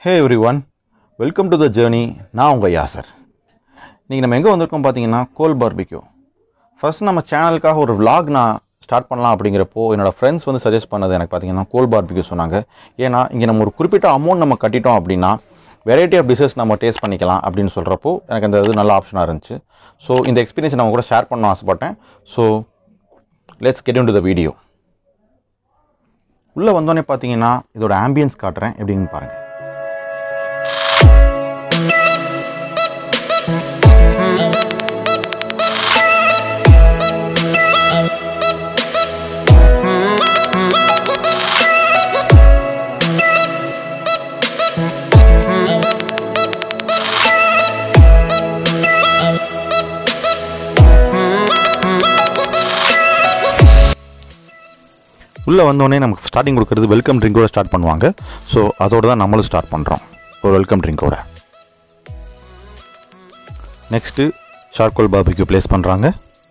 Hey every one welcome to the journey நான் உங்கள் யாசர் இன்றைக்கி நம்ம எங்கே வந்திருக்கோம் பார்த்தீங்கன்னா கோல் பார்பிக்யூ ஃபர்ஸ்ட் நம்ம சேனலுக்காக ஒரு vlog நான் ஸ்டார்ட் பண்ணலாம் அப்படிங்கிறப்போ என்னோடய ஃப்ரெண்ட்ஸ் வந்து சஜஸ்ட் பண்ணது எனக்கு பார்த்தீங்கன்னா கோல் பார்பிக்யூ சொன்னாங்க ஏன்னா இங்கே நம்ம ஒரு குறிப்பிட்ட அமௌண்ட் நம்ம கட்டிட்டோம் அப்படின்னா வெரைட்டி ஆஃப் டிஷஸ் நம்ம டேஸ்ட் பண்ணிக்கலாம் அப்படின்னு சொல்கிறப்போ எனக்கு அந்த இது நல்ல ஆப்ஷனாக இருந்துச்சு ஸோ இந்த எக்ஸ்பீரியன்ஸ் நான் உங்க கூட ஷேர் பண்ண ஆசைப்பட்டேன் so let's get to the video உள்ளே வந்தோடனே பார்த்தீங்கன்னா இதோட ஆம்பியன்ஸ் காட்டுறேன் எப்படின்னு பாருங்கள் உள்ளே வந்தோடனே நமக்கு ஸ்டார்டிங் கொடுக்குறது வெல்கம் ட்ரிங்கோட ஸ்டார்ட் பண்ணுவாங்க ஸோ அதோட தான் நம்மளும் ஸ்டார்ட் பண்ணுறோம் ஒரு வெல்கம் ட்ரிங்கோட நெக்ஸ்ட்டு சார்கோல் பாபிக்கு ப்ளேஸ் பண்ணுறாங்க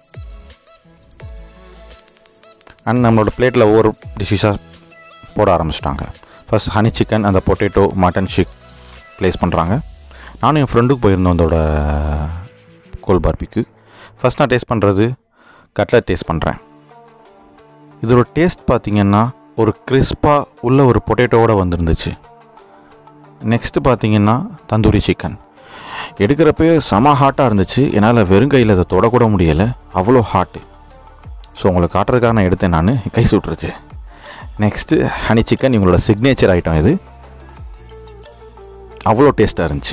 அண்ட் நம்மளோட பிளேட்டில் ஒவ்வொரு டிஷ்ஷாக போட ஆரம்பிச்சிட்டாங்க ஃபர்ஸ்ட் ஹனி சிக்கன் அந்த பொட்டேட்டோ மட்டன் ஷிக் ப்ளேஸ் பண்ணுறாங்க நானும் என் ஃப்ரெண்டுக்கு போயிருந்தோம் அதோட கோல் பார்பிக்கு ஃபர்ஸ்ட் நான் டேஸ்ட் பண்ணுறது கட்லட் டேஸ்ட் பண்ணுறேன் இதோட டேஸ்ட் பார்த்தீங்கன்னா ஒரு கிறிஸ்பாக உள்ள ஒரு பொட்டேட்டோவோட வந்திருந்துச்சு நெக்ஸ்ட்டு பார்த்தீங்கன்னா தந்தூரி சிக்கன் எடுக்கிறப்பே செம ஹாட்டாக இருந்துச்சு என்னால் வெறும் கையில் அதை தொடக்கூட முடியலை அவ்வளோ ஹாட்டு ஸோ உங்களுக்கு காட்டுறதுக்காக நான் எடுத்தேன் நான் கை சுட்டுருச்சு நெக்ஸ்ட்டு ஹனி சிக்கன் இவங்களோட சிக்னேச்சர் ஐட்டம் இது அவ்வளோ டேஸ்ட்டாக இருந்துச்சு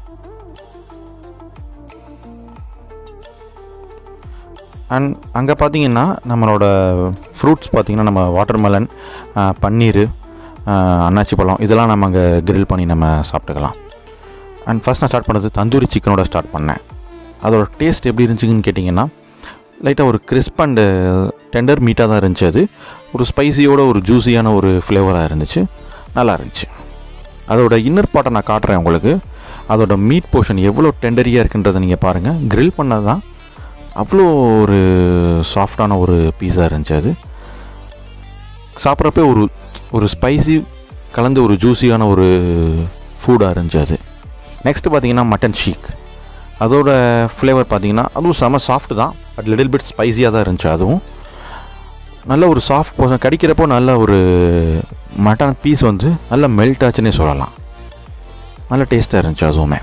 அண்ட் அங்கே பார்த்தீங்கன்னா நம்மளோட ஃப்ரூட்ஸ் பார்த்தீங்கன்னா நம்ம வாட்டர்மெலன் பன்னீர் அன்னாச்சி பழம் இதெல்லாம் நம்ம அங்கே கிரில் பண்ணி நம்ம சாப்பிட்டுக்கலாம் அண்ட் ஃபஸ்ட் நான் ஸ்டார்ட் பண்ணது தந்தூரி சிக்கனோட ஸ்டார்ட் பண்ணேன் அதோட டேஸ்ட் எப்படி இருந்துச்சுன்னு கேட்டிங்கன்னா லைட்டாக ஒரு கிறிஸ்ப் அண்டு டெண்டர் மீட்டாக தான் இருந்துச்சு அது ஒரு ஸ்பைசியோட ஒரு ஜூஸியான ஒரு ஃப்ளேவராக இருந்துச்சு நல்லா இருந்துச்சு அதோட இன்னர் பார்ட்டை நான் காட்டுறேன் உங்களுக்கு அதோட மீட் போர்ஷன் எவ்வளோ டெண்டரியாக இருக்குன்றதை நீங்கள் பாருங்கள் கிரில் பண்ணது தான் அவ்வளோ ஒரு சாஃப்டான ஒரு பீஸா இருந்துச்சு அது சாப்பிட்றப்ப ஒரு ஒரு ஸ்பைசி கலந்து ஒரு ஜூஸியான ஒரு ஃபுட்டாக இருந்துச்சு அது நெக்ஸ்ட்டு பார்த்தீங்கன்னா மட்டன் ஷீக் அதோட ஃப்ளேவர் பார்த்தீங்கன்னா அதுவும் செம சாஃப்ட் தான் பட் லிட்டில் பிட் ஸ்பைஸியாக தான் இருந்துச்சு அதுவும் நல்ல ஒரு சாஃப்ட் போர்ஷன் கடிக்கிறப்போ நல்ல ஒரு மட்டன் பீஸ் வந்து நல்ல மெல்ட் ஆச்சுன்னே சொல்லலாம் நல்ல டேஸ்ட்டாக இருந்துச்சு அதுவுமே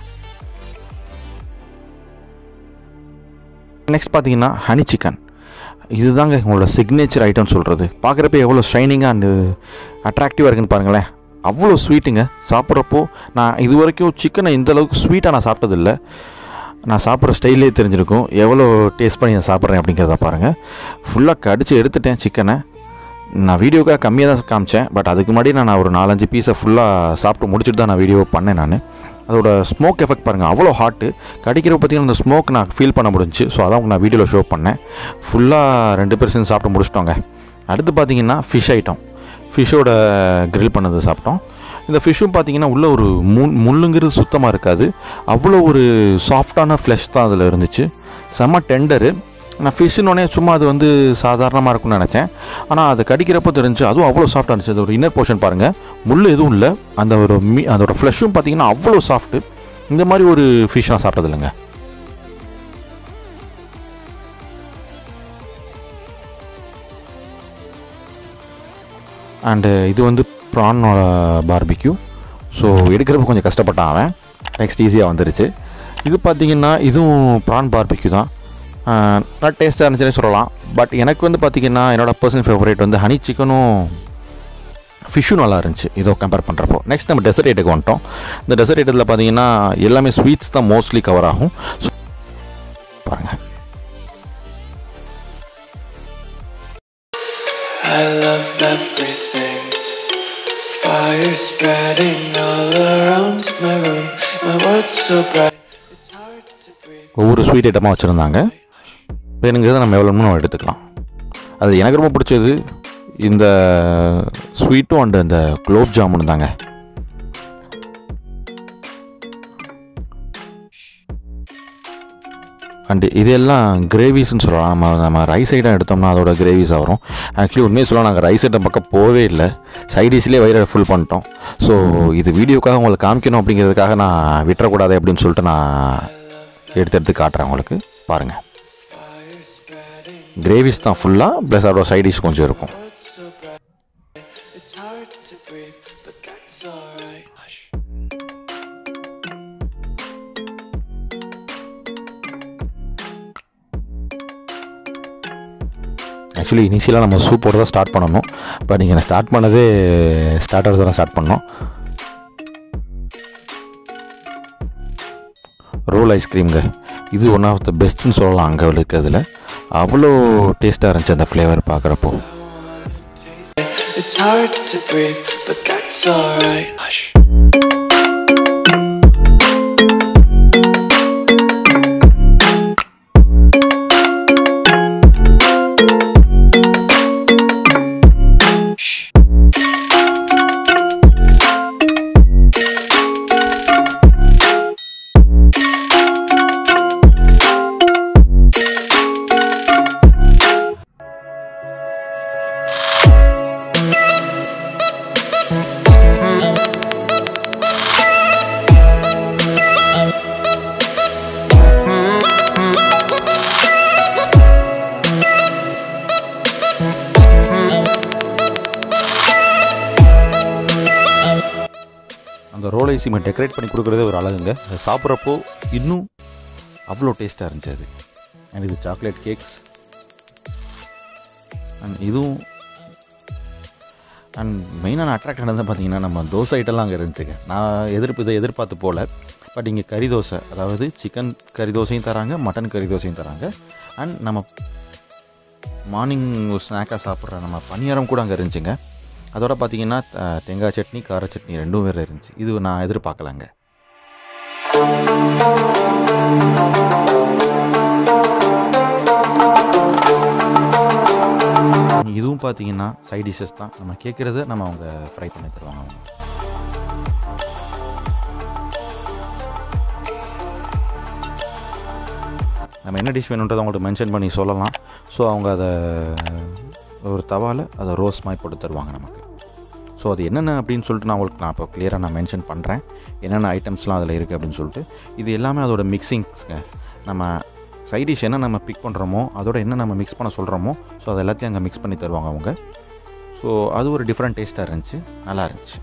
நெக்ஸ்ட் பார்த்தீங்கன்னா ஹனி சிக்கன் இதுதாங்க உங்களோட சிக்னேச்சர் ஐட்டம் சொல்கிறது பார்க்குறப்ப எவ்வளோ ஷைனிங்காக அண்டு அட்ராக்டிவாக இருக்குன்னு பாருங்களேன் அவ்வளோ ஸ்வீட்டுங்க சாப்பிட்றப்போ நான் இது வரைக்கும் சிக்கனை இந்த அளவுக்கு ஸ்வீட்டாக நான் சாப்பிட்டதில்ல நான் சாப்பிட்ற ஸ்டைலே தெரிஞ்சிருக்கும் எவ்வளோ டேஸ்ட் பண்ணி நான் சாப்பிட்றேன் அப்படிங்கிறத பாருங்கள் ஃபுல்லாக கடிச்சு எடுத்துட்டேன் சிக்கனை நான் வீடியோக்காக கம்மியாக தான் காமிச்சேன் பட் அதுக்கு முன்னாடி நான் ஒரு நாலஞ்சு பீஸை ஃபுல்லாக சாப்பிட்டு முடிச்சுட்டு தான் நான் வீடியோ பண்ணேன் நான் அதோட ஸ்மோக் எஃபெக்ட் பாருங்கள் அவ்வளோ ஹாட்டு கடிக்கிறப்ப பார்த்தீங்கன்னா அந்த ஸ்மோக் நான் ஃபீல் பண்ண முடிஞ்சுச்சு ஸோ அதான் நான் வீடியோவில் ஷோ பண்ணேன் ஃபுல்லாக ரெண்டு பேர் சேர்ந்து சாப்பிட்டு முடிச்சிட்டோங்க அடுத்து பார்த்தீங்கன்னா ஃபிஷ் ஐட்டம் ஃபிஷ்ஷோட கிரில் பண்ணது சாப்பிட்டோம் இந்த ஃபிஷ்ஷும் பார்த்தீங்கன்னா உள்ள ஒரு முள் முள்ளுங்கிறது சுத்தமாக இருக்காது அவ்வளோ ஒரு சாஃப்டான ஃப்ளஷ் தான் அதில் இருந்துச்சு செம்ம டெண்டரு நான் ஃபிஷ்ஷுன்னொடனே சும்மா அது வந்து சாதாரணமாக இருக்கும்னு நினச்சேன் ஆனால் அது கடிக்கிறப்போ தெரிஞ்சு அதுவும் அவ்வளோ சாஃப்டாக இருந்துச்சு அது ஒரு இன்னர் போர்ஷன் பாருங்கள் முள் எதுவும் இல்லை அந்த ஒரு மீ அதோட ஃப்ளஷும் பார்த்தீங்கன்னா அவ்வளோ சாஃப்ட்டு இந்த மாதிரி ஒரு ஃபிஷ் நான் சாப்பிட்டது இல்லைங்க அண்டு இது வந்து ப்ரானோட பார்பிக்யூ ஸோ எடுக்கிறப்ப கொஞ்சம் கஷ்டப்பட்டான் அவன் நெக்ஸ்ட் ஈஸியாக வந்துருச்சு இது பார்த்தீங்கன்னா இதுவும் ப்ரான் பார்பிக்யூ தான் நல்லா டேஸ்ட்டாக இருந்துச்சுன்னு சொல்லலாம் பட் எனக்கு வந்து பார்த்திங்கன்னா என்னோடய பர்சனல் ஃபேவரேட் வந்து ஹனி சிக்கனும் ஃபிஷ்ஷும் நல்லா இருந்துச்சு இதோ கம்பேர் பண்ணுறப்போ நெக்ஸ்ட் நம்ம டெசர்ட் ஐட்டுக்கு வந்துட்டோம் இந்த டெசர்ட் ஐட்டத்தில் பார்த்தீங்கன்னா எல்லாமே ஸ்வீட்ஸ் தான் மோஸ்ட்லி கவர் ஆகும் ஸோ பாருங்கள் I love everything. Fire spreading all around my room. My world's so bright. It's hard to breathe. ஒவ்வொரு ஸ்வீட் ஐட்டமாக வச்சுருந்தாங்க வேணுங்கிறத நம்ம எவ்வளோ நம்ம எடுத்துக்கலாம் அது எனக்கு ரொம்ப பிடிச்சது இந்த ஸ்வீட்டும் அண்டு இந்த குலோப் ஜாமுன் தாங்க அண்டு இதெல்லாம் கிரேவிஸ்னு சொல்லலாம் நம்ம நம்ம ரைஸ் ஐட்டம் எடுத்தோம்னா அதோட கிரேவிஸ் வரும் ஆக்சுவலி உண்மையை சொல்லலாம் நாங்கள் ரைஸ் ஐட்டம் பக்கம் போகவே இல்லை சைடிஷ்லேயே வயிறை ஃபுல் பண்ணிட்டோம் ஸோ இது வீடியோக்காக உங்களுக்கு காமிக்கணும் அப்படிங்கிறதுக்காக நான் விட்டுறக்கூடாது அப்படின்னு சொல்லிட்டு நான் எடுத்து எடுத்து காட்டுறேன் உங்களுக்கு பாருங்கள் Fire spreading, கிரேவிஸ் தான் ஃபுல்லாக ப்ளஸ் அதோட சைடிஷ் கொஞ்சம் இருக்கும் what's so bright? It's hard to breathe, but that's alright. Hush. Actually இனிஷியலாக நம்ம சூப்போடு தான் ஸ்டார்ட் பண்ணணும் பட் நீங்கள் ஸ்டார்ட் பண்ணதே ஸ்டார்டர்ஸ் தான் ஸ்டார்ட் பண்ணோம் ரோல் ஐஸ்கிரீம்ங்க இது ஒன் ஆஃப் த பெஸ்ட்னு சொல்லலாம் அங்கே இருக்கிறதுல அவ்வளோ டேஸ்ட்டாக இருந்துச்சு அந்த ஃப்ளேவர் பார்க்குறப்போ It's hard to breathe, but that's alright. Hush. Shh. அந்த ரோல் ஐசிமை டெக்கரேட் பண்ணி கொடுக்குறதே ஒரு அழகுங்க அதை சாப்பிட்றப்போ இன்னும் அவ்வளோ டேஸ்ட்டாக இருந்துச்சு அது அண்ட் இது சாக்லேட் கேக்ஸ் அண்ட் இதுவும் அண்ட் மெயினான அட்ராக்ட் ஆனது பார்த்தீங்கன்னா நம்ம தோசை ஐட்டம்லாம் அங்கே இருந்துச்சுங்க நான் எதிர்ப்பு இதை எதிர்பார்த்து போகல பட் இங்கே கறி தோசை அதாவது சிக்கன் கறி தோசையும் தராங்க மட்டன் கறி தோசையும் தராங்க அண்ட் நம்ம மார்னிங் ஒரு ஸ்நாக்காக சாப்பிட்ற நம்ம பணியாரம் கூட அங்கே இருந்துச்சுங்க அதோட பார்த்தீங்கன்னா அஹ், தேங்காய் சட்னி கார சட்னி ரெண்டும் வேறு இருந்துச்சு இது நான் எதிர்பார்க்கலங்க இதுவும் பார்த்தீங்கன்னா சைட் டிஷ்ஷஸ் தான் நம்ம கேட்குறத நம்ம அவங்க ஃப்ரை பண்ணி தருவாங்க அவங்க நம்ம என்ன டிஷ் வேணுன்றதை அவங்கள்ட்ட மென்ஷன் பண்ணி சொல்லலாம் ஸோ அவங்க அதை ஒரு தவாவில் அதை ரோஸ் மாதிரி போட்டு தருவாங்க நமக்கு ஸோ அது என்னென்ன அப்படின்னு சொல்லிட்டு நான் உங்களுக்கு நான் இப்போ கிளியராக நான் மென்ஷன் பண்ணுறேன் என்னென்ன ஐட்டம்ஸ்லாம் அதில் இருக்குது அப்படின்னு சொல்லிட்டு இது எல்லாமே அதோட மிக்சிங்ஸ்ங்க நம்ம சைட் டிஷ் என்ன நம்ம பிக் பண்ணுறோமோ அதோட என்ன நம்ம மிக்ஸ் பண்ண சொல்கிறோமோ ஸோ அது எல்லாத்தையும் அங்கே மிக்ஸ் பண்ணி தருவாங்க அவங்க ஸோ அது ஒரு டிஃப்ரெண்ட் டேஸ்ட்டாக இருந்துச்சு நல்லா இருந்துச்சு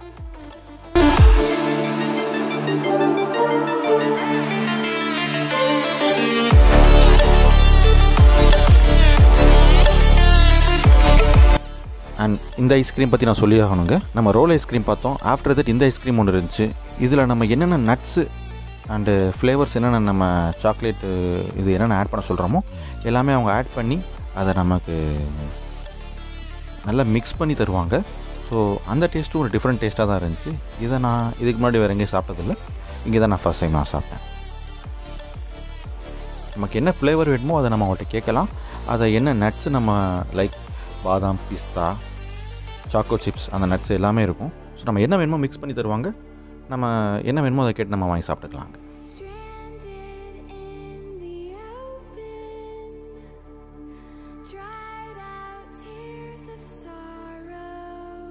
அண்ட் இந்த ஐஸ்கிரீம் பற்றி நான் சொல்லி ஆகணுங்க நம்ம ரோல் ஐஸ்கிரீம் பார்த்தோம் ஆஃப்டர் தட் இந்த ஐஸ்கிரீம் ஒன்று இருந்துச்சு இதில் நம்ம என்னென்ன நட்ஸு அண்டு ஃப்ளேவர்ஸ் என்னென்ன நம்ம சாக்லேட்டு இது என்னென்ன ஆட் பண்ண சொல்கிறோமோ எல்லாமே அவங்க ஆட் பண்ணி அதை நமக்கு நல்லா மிக்ஸ் பண்ணி தருவாங்க ஸோ அந்த டேஸ்ட்டும் ஒரு டிஃப்ரெண்ட் டேஸ்ட்டாக தான் இருந்துச்சு இதை நான் இதுக்கு முன்னாடி வேறு எங்கேயும் சாப்பிட்டதில்ல இங்கே தான் நான் ஃபஸ்ட் டைம் நான் சாப்பிட்டேன் நமக்கு என்ன ஃப்ளேவர் வேணுமோ அதை நம்ம அவங்கள்ட்ட கேட்கலாம் அதை என்ன நட்ஸ் நம்ம லைக் பாதாம் பிஸ்தா சாக்கோ சிப்ஸ் அந்த நட்ஸ் எல்லாமே இருக்கும் ஸோ நம்ம என்ன வேணுமோ மிக்ஸ் பண்ணி தருவாங்க நம்ம என்ன வேணுமோ அதை கேட்டு நம்ம வாங்கி சாப்பிட்டுக்கலாங்க Stranded in the open, dried out tears of sorrow,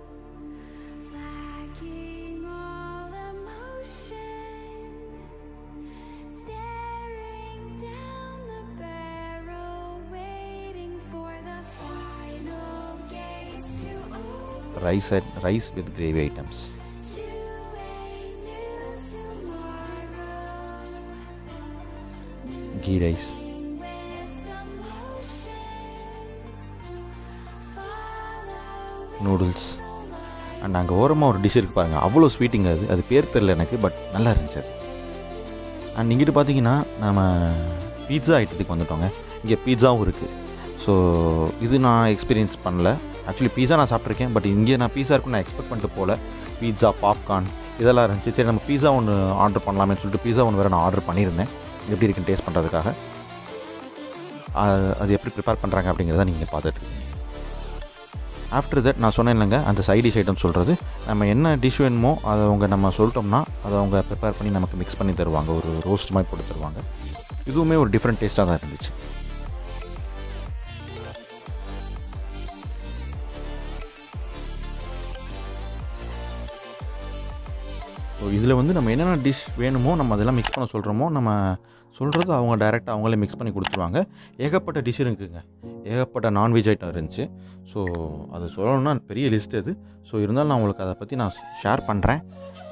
lacking all emotion, staring down the barrel, waiting for the final gates to open rice rice with gravy items to a new tomorrow. Ghee rice noodles and அங்கே ஓரமாக ஒரு dish இருக்குது பாருங்கள் அவ்வளோ sweating அது அது பேர் தெரில எனக்கு பட் நல்லா இருந்துச்சு அது அண்ட் இங்கிட்டு பார்த்தீங்கன்னா நம்ம பீட்சா ஐட்டத்துக்கு வந்துட்டோங்க இங்கே பீட்சாவும் இருக்குது ஸோ இது நான் எக்ஸ்பீரியன்ஸ் பண்ணல ஆக்சுவலி பீஸா நான் சாப்பிட்ருக்கேன் பட் இங்கே நான் பீஸா இருக்குன்னு நான் எக்ஸ்பெக்ட் பண்ணிட்டு போகல பீட்சா பாப்கார்ன் இதெல்லாம் இருந்துச்சு சரி நம்ம பீஸா ஒன்று ஆர்டர் பண்ணலாமேன்னு சொல்லிட்டு பீஸா ஒன்று வேறு நான் ஆர்டர் பண்ணியிருந்தேன் எப்படி இருக்குன்னு டேஸ்ட் பண்ணுறதுக்காக அது- அது எப்படி ப்ரிப்பேர் பண்ணுறாங்க அப்படிங்கிறத நீங்கள் பார்த்துட்டு இருக்கீங்க ஆஃப்டர் தட் நான் சொன்னேன் இல்லைங்க அந்த சைட் டிஷ் ஐட்டம் சொல்கிறது நம்ம என்ன டிஷ் வேணுமோ அதை அவங்க நம்ம சொல்லிட்டோம்னா அதை அவங்க ப்ரிப்பேர் பண்ணி நமக்கு மிக்ஸ் பண்ணி தருவாங்க ஒரு ரோஸ்ட் மாதிரி போட்டு தருவாங்க இதுவுமே ஒரு டிஃப்ரெண்ட் டேஸ்ட்டாக தான் இருந்துச்சு ஸோ இதில் வந்து நம்ம என்னென்ன டிஷ் வேணுமோ நம்ம அதெல்லாம் மிக்ஸ் பண்ண சொல்கிறோமோ நம்ம சொல்கிறது அவங்க டைரெக்டாக அவங்களே மிக்ஸ் பண்ணி கொடுத்துருவாங்க ஏகப்பட்ட டிஷ் இருக்குங்க ஏகப்பட்ட நான்வெஜ் ஐட்டம் இருந்துச்சு ஸோ அது சொல்லணும்னா பெரிய லிஸ்ட் அது ஸோ இருந்தாலும் நான் உங்களுக்கு அதை பற்றி நான் ஷேர் பண்ணுறேன்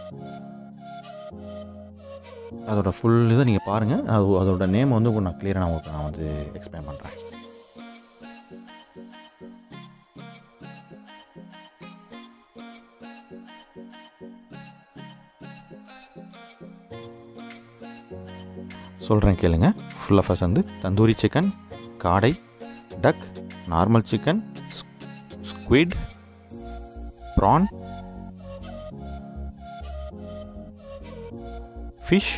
அதோட ஃபுல் இதை நீங்கள் பாருங்கள் அது அதோட நேம் வந்து உங்களுக்கு நான் கிளியராக நான் உங்களுக்கு நான் வந்து எக்ஸ்பிளைன் பண்ணுறேன் சொல்கிறேன் கேளுங்க ஃபுல்லாக ஃபர்ஸ்ட் வந்து தந்தூரி சிக்கன் காடை duck normal chicken squid prawn fish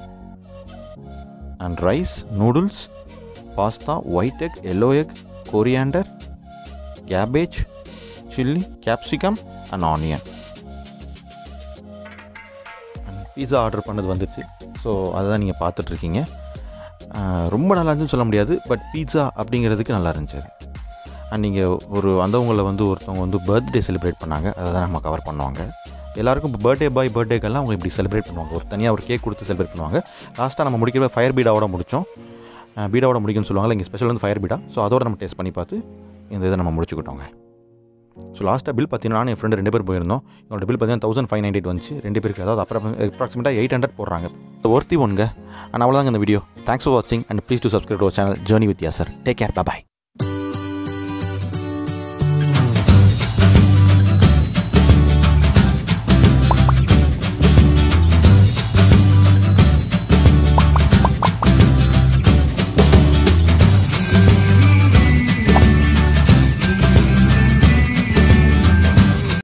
and rice noodles pasta white egg yellow egg coriander cabbage chilli capsicum and onion pizza order பண்ணது வந்துருச்சு ஸோ அதை தான் நீங்கள் பார்த்துட்ருக்கீங்க ரொம்ப நல்லா இருந்துச்சுன்னு சொல்ல முடியாது பட் பீட்சா அப்படிங்கிறதுக்கு நல்லா இருந்துச்சு அது அண்ட் நீங்கள் ஒரு வந்தவங்களை வந்து ஒருத்தவங்க வந்து பர்த்டே செலிப்ரேட் பண்ணாங்க அதை தான் நம்ம கவர் பண்ணுவாங்க எல்லாருக்கும் இப்போ பர்த்டே பாய் பர்த்டேக்கெல்லாம் அவங்க இப்படி செலிப்ரேட் பண்ணுவாங்க ஒரு தனியாக ஒரு கேக் கொடுத்து செலிப்ரேட் பண்ணுவாங்க லாஸ்ட்டாக நம்ம முடிக்கிற ஃபயர் பீடாவோட முடித்தோம் பீடாவோட முடிக்கும்னு சொல்லுவாங்க இங்கே ஸ்பெஷல் வந்து ஃபயர் பீடா ஸோ அதோட நம்ம டேஸ்ட் பண்ணி பார்த்து இந்த இதை நம்ம முடிச்சுக்கிட்டோங்க ஸோ லாஸ்ட்டாக பில் பார்த்தீங்கன்னா நான் என் ஃப்ரெண்டு ரெண்டு பேர் போயிருந்தோம் என்னோட பில் பார்த்தீங்கன்னா தௌசண்ட் ஃபைவ் நைன்டி வந்துச்சு ரெண்டு பேருக்கு அதாவது அப்புறம் அப்ராக்சிமேட்டாக எயிட் ஹண்ட்ரட் போடுறாங்க ஒர்த்தி ஒன்ங்க அண்ட் அவ்வளோதாங்க இந்த வீடியோ தேங்க்ஸ் ஃபார் வாட்சிங் and please to subscribe to channel journey with ya sir take care bye